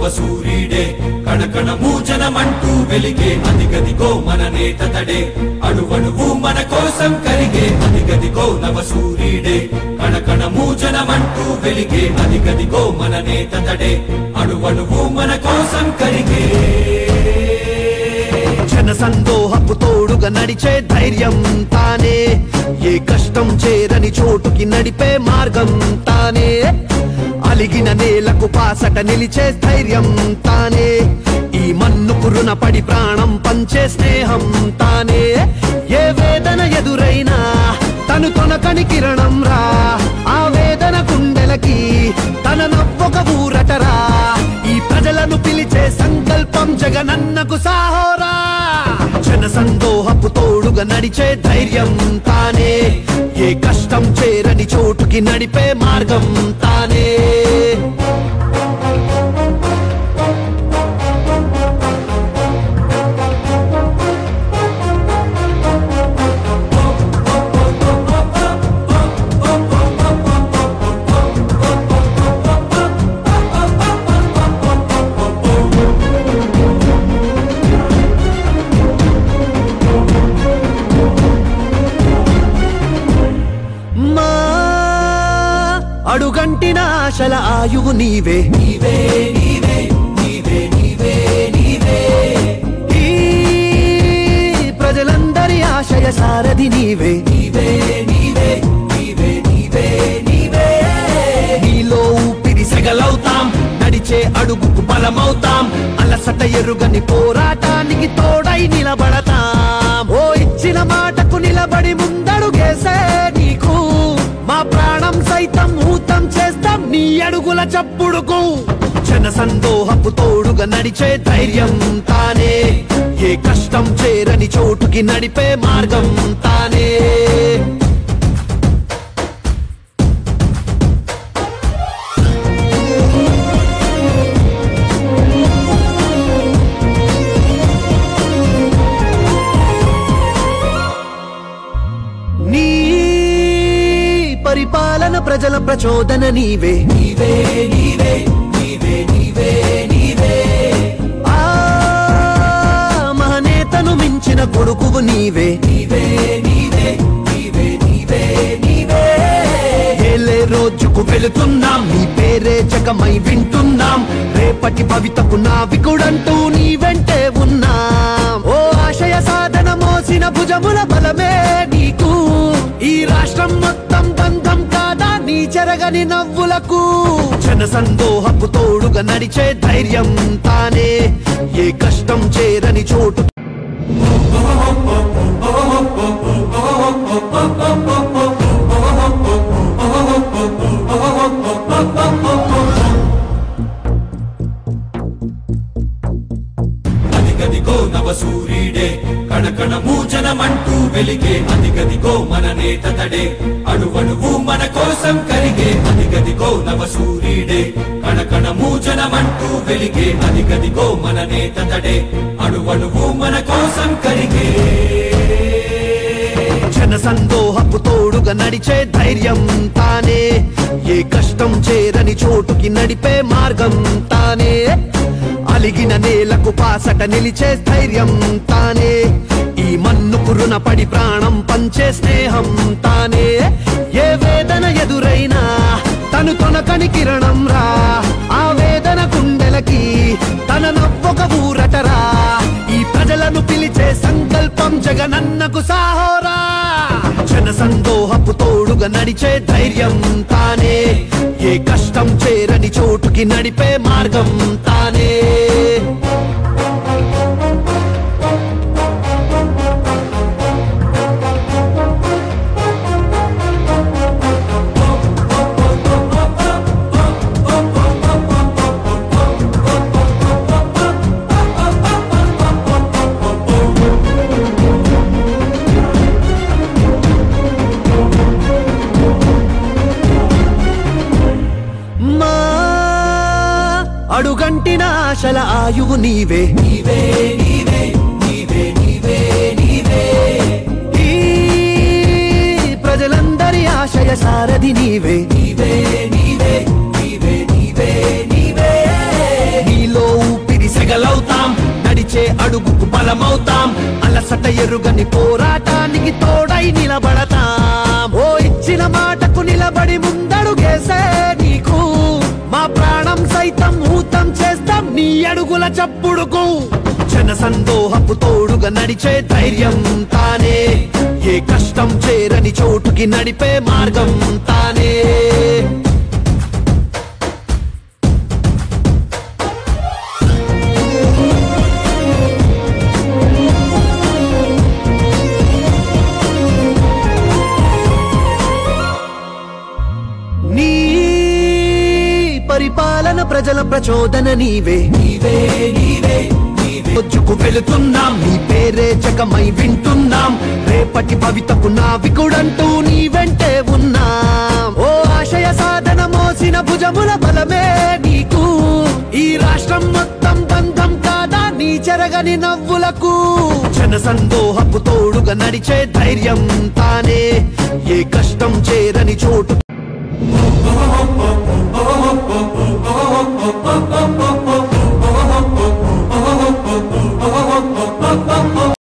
సూర్యుడే కణకణ మూజనమంటూ వెలిగే అదిగదిగో మన నేత తడే అణువణువు మన కోసం కరిగే అదిగదిగో నవ సూర్యుడే కణకణ మూజనమంటూ వెలిగే అదిగదిగో మన నేత తడే అణువణువు మన కోసం కరిగే జన సందోహపు తోడుగా నడిచే ధైర్యం తానే ఏ కష్టం చేరని చోటుకి నడిపే మార్గం తానే అలిగిన నేలకు పాసట నిలిచే ధైర్యం తానే ఈ మన్నుకు రుణపడి ప్రాణం పంచే స్నేహం తానే ఏ వేదన ఎదురైనా తను తొనకని కిరణం రా ఆ వేదన గుండెలకి తన నవ్వొక ఊరటరా ఈ ప్రజలను పిలిచే సంకల్పం జగనన్నకు సాహోరా జన సందోహపు తోడుగా నడిచే ధైర్యం తానే ఏ కష్టం చేరని చోటుకి నడిపే మార్గం తానే మా అడుగంటిన ఆశల ఆయువు నీవే నీవే నీవే నీవే నీవే నీవే ఈ ప్రజలందరి ఆశయ సారథి నీవే నీవే నీవే నీవే నీవే నీవే నీలో ఊపిరి సెగలవుతాం నడిచే అడుగుకు బలమవుతాం అలసట ఎరుగని పోరాటానికి తోడై నిలబడతాం ఓ ఇచ్చిన మాటకు నిలబడి ముందడుగేసే నీకు మా ప్రాణం సైతం ఊతం చేస్తాం నీ అడుగుల చప్పుడుకు జన సందోహపు తోడుగా నడిచే ధైర్యం తానే ఏ కష్టం చేరని చోటుకి నడిపే మార్గం తానే నీ పరిపాలన ప్రజల ప్రచోదన నీవే నీవే నీవే నీవే నీవే నీవే ఆ మహనేతను మించిన కొడుకువు నీవే నీవే నీవే నీవే నీవే నీవే ఏలే రోజుకు వెళుతున్నాం నీ పేరే జగమై వింటున్నాం రేపటి భవితకు నావికుడంటూ నీ వెంటే ఉన్నాం ఓ ఆశయ సాధన మోసిన భుజముల బలమే నీకు ఈ రాష్ట్రం మొత్తం బంధం కాదా నీ చెరగని నవ్వులకు జన సందోహపు తోడుగా నడిచే ధైర్యం తానే ఏ కష్టం చేరని చోటు అదిగదిగో నవ సూర్యుడే కణకణ మూజనమంటూ వెలిగే అదిగదిగో మన నేత తడే అణువణువు మన కోసం కరిగే అదిగదిగో నవ సూర్యుడే కణకణ మూజనమంటూ వెలిగే అదిగదిగో మన నేత తడే అణువణువు మన కోసం కరిగే జన సందోహపు తోడుగా నడిచే ధైర్యం తానే ఏ కష్టం చేరని చోటుకి నడిపే మార్గం తానే అలిగిన నేలకు పాసట నిలిచే ధైర్యం తానే ఈ మన్నుకు రుణపడి ప్రాణం పంచే స్నేహం తానే ఏ వేదన ఎదురైనా తను తొనకని కిరణం రా ఆ వేదన గుండెలకి తన నవ్వొక ఊరటరా ఈ ప్రజలను పిలిచే సంకల్పం జగనన్నకు సాహోరా జన సందోహపు తోడుగా నడిచే ధైర్యం తానే ఏ కష్టం చేరని చోటుకి నడిపే మార్గం తానే మా అడుగంటిన ఆశల ఆయువు నీవే నీవే నీవే నీవే నీవే నీవే ఈ ప్రజలందరి ఆశయ సారథి నీవే నీవే నీవే నీవే నీవే నీవే నీలో ఎరుగని పోరాటానికి తోడై నిలబడతాం ఓ ఇచ్చిన మాటకు నిలబడి ముందడుగేసే నీకు మా ప్రాణం సైతం ఊతం చేస్తాం నీ అడుగుల చప్పుడుకు జన సందోహపు తోడుగా నడిచే ధైర్యం తానే ఏ కష్టం చేరని చోటుకి నడిపే మార్గం తానే నీ పరిపాలన ప్రజల ప్రచోదన నీవే నీవే నీవే నీవే వచ్చుకు వెళుతున్నాం నీ పేరే జగమై వింటున్నాం రేపటి భవితకు నావికుడంటూ నీ వెంటే ఉన్నాం ఓ ఆశయ సాధన మోసిన భుజముల బలమే నీకు ఈ రాష్ట్రం మొత్తం బంధం కాదా నీ చెరగని నవ్వులకు జన సందోహపు తోడుగా నడిచే ధైర్యం తానే ఏ కష్టం చేరని